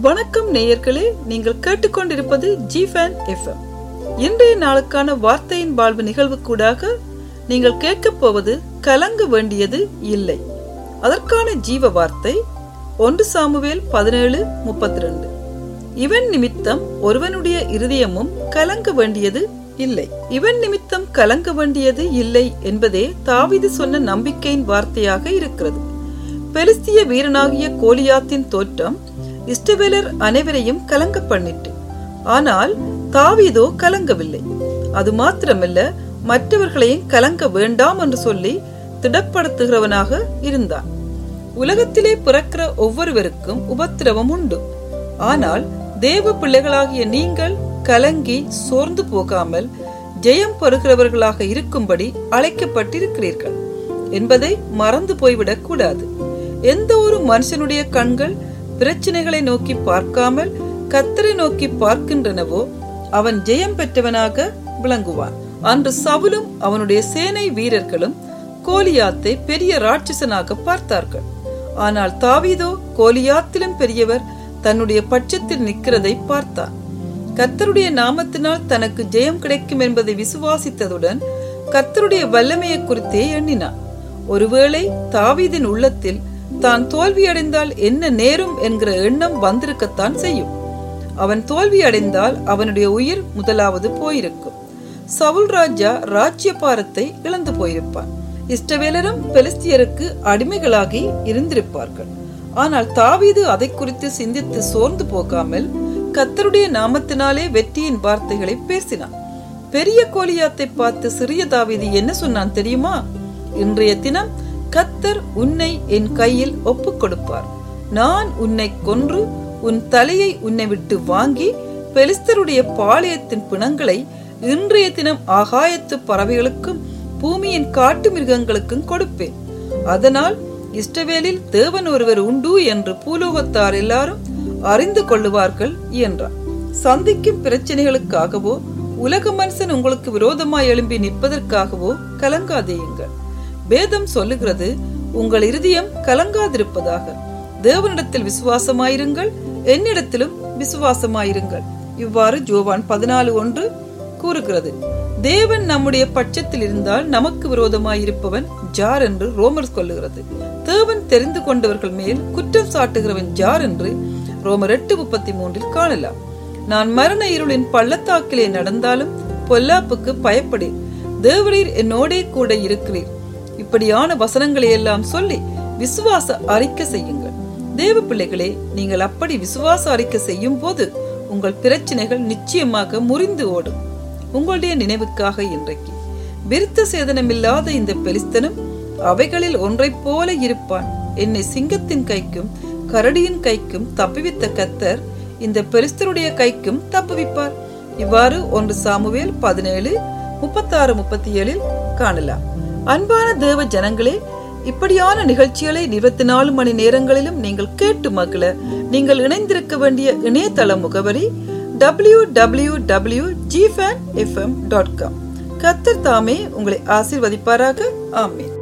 வணக்கம் நேயர்களே நீங்கள் கேட்டுக்கொண்டிருப்பது ஜி ஃபேன் எஃப்எம் இன்றைய நாளுக்கான வார்த்தையின் வாழ்வு நிகழ்வுக்கூடாக நீங்கள் கேட்கப் போவது கலங்க வேண்டியது இல்லை அதற்கான ஜீவ வார்த்தை ஒன்று சாமுவேல் பதினேழு முப்பத்தி ரெண்டு இவன் நிமித்தம் ஒருவனுடைய இருதயமும் கலங்க வேண்டியது இல்லை இவன் நிமித்தம் கலங்க வேண்டியது இல்லை என்பதே தாவிது சொன்ன நம்பிக்கையின் வார்த்தையாக இருக்கிறது பெலிஸ்திய வீரனாகிய கோலியாத்தின் தோற்றம் இஷ்டவேலர் அனைவரையும் கலங்க பண்ணிட்டு ஆனால் தாவீதோ கலங்கவில்லை அது மாத்திரமல்ல மற்றவர்களையும் கலங்க வேண்டாம் என்று சொல்லி திடப்படுத்துகிறவனாக இருந்தான் உலகத்திலே பிறக்கிற ஒவ்வொருவருக்கும் உபத்திரவம் உண்டு ஆனால் தேவ பிள்ளைகளாகிய நீங்கள் கலங்கி சோர்ந்து போகாமல் ஜெயம் பெறுகிறவர்களாக இருக்கும்படி அழைக்கப்பட்டிருக்கிறீர்கள் என்பதை மறந்து போய்விடக் கூடாது எந்த ஒரு மனுஷனுடைய கண்கள் பிரச்சனைகளை நோக்கி பார்க்காமல் கத்தரை நோக்கி பார்க்கின்றனவோ அவன் ஜெயம் பெற்றவனாக விளங்குவான் அன்று சவுலும் அவனுடைய சேனை வீரர்களும் கோலியாத்தை பெரிய ராட்சசனாக பார்த்தார்கள் ஆனால் தாவீதோ கோலியாத்திலும் பெரியவர் தன்னுடைய பட்சத்தில் நிற்கிறதை பார்த்தான் கர்த்தருடைய நாமத்தினால் தனக்கு ஜெயம் கிடைக்கும் என்பதை விசுவாசித்ததுடன் கர்த்தருடைய வல்லமையை குறித்தே எண்ணினான் ஒருவேளை தாவீதின் உள்ளத்தில் தான் தோல்வியடைந்தால் என்ன நேரும் என்கிற எண்ணம் வந்திருக்கத்தான் செய்யும் அவன் தோல்வி அடைந்தால் அவனுடைய உயிர் முதலாவது போயிருக்கும் சவுல் ராஜா ராஜ்ய பாரத்தை இழந்து போயிருப்பான் இஷ்டவேலரும் பெலிஸ்தியருக்கு அடிமைகளாகி இருந்திருப்பார்கள் ஆனால் தாவீது அதை குறித்து சிந்தித்து சோர்ந்து போகாமல் கத்தருடைய நாமத்தினாலே வெற்றியின் வார்த்தைகளை பேசினான் பெரிய கோலியாத்தை பார்த்து சிறிய தாவீது என்ன சொன்னான் தெரியுமா இன்றைய தினம் கத்தர் உன்னை என் கையில் ஒப்புக் கொடுப்பார் நான் உன்னை கொன்று உன் தலையை உன்னை விட்டு வாங்கி பெலிஸ்தருடைய பாளையத்தின் பிணங்களை இன்றைய தினம் ஆகாயத்து பறவைகளுக்கும் பூமியின் காட்டு மிருகங்களுக்கும் கொடுப்பேன் அதனால் இஷ்டவேலில் தேவன் ஒருவர் உண்டு என்று பூலோகத்தார் எல்லாரும் அறிந்து கொள்ளுவார்கள் என்றார் சந்திக்கும் பிரச்சனைகளுக்காகவோ உலக மனுஷன் உங்களுக்கு விரோதமாய் எழும்பி நிற்பதற்காகவோ கலங்காதேயுங்கள் வேதம் சொல்லுகிறது உங்கள் இருதயம் கலங்காதிருப்பதாக தேவனிடத்தில் விசுவாசமாயிருங்கள் என்னிடத்திலும் விசுவாசமாயிருங்கள் இவ்வாறு ஜோவான் பதினாலு ஒன்று கூறுகிறது தேவன் நம்முடைய பட்சத்தில் இருந்தால் நமக்கு விரோதமாயிருப்பவன் ஜார் என்று ரோமர் கொள்ளுகிறது தேவன் தெரிந்து கொண்டவர்கள் மேல் குற்றம் சாட்டுகிறவன் ஜார் என்று ரோமர் எட்டு முப்பத்தி மூன்றில் காணலாம் நான் மரண இருளின் பள்ளத்தாக்கிலே நடந்தாலும் பொல்லாப்புக்கு பயப்படேன் தேவரீர் என்னோடே கூட இருக்கிறீர் இப்படியான வசனங்களை எல்லாம் சொல்லி விசுவாச அறிக்கை செய்யுங்கள் தேவ பிள்ளைகளே நீங்கள் அப்படி விசுவாச அறிக்கை செய்யும் போது உங்கள் பிரச்சனைகள் நிச்சயமாக முறிந்து ஓடும் உங்களுடைய நினைவுக்காக இன்றைக்கு விருத்த சேதனமில்லாத இந்த பெலிஸ்தனும் அவைகளில் ஒன்றைப் போல இருப்பான் என்னை சிங்கத்தின் கைக்கும் கரடியின் கைக்கும் தப்புவித்த கத்தர் இந்த பெலிஸ்தருடைய கைக்கும் தப்புவிப்பார் இவ்வாறு ஒன்று சாமுவேல் பதினேழு முப்பத்தாறு முப்பத்தி ஏழில் காணலாம் அன்பான தேவ ஜனங்களே இப்படியான நிகழ்ச்சிகளை இருபத்தி நாலு மணி நேரங்களிலும் நீங்கள் கேட்டு மகிழ நீங்கள் இணைந்திருக்க வேண்டிய இணையதள முகவரி W W W G fan FM dot com Qatar தாமே உங்களை ஆசிர்வதிப்பாராக ஆமீன்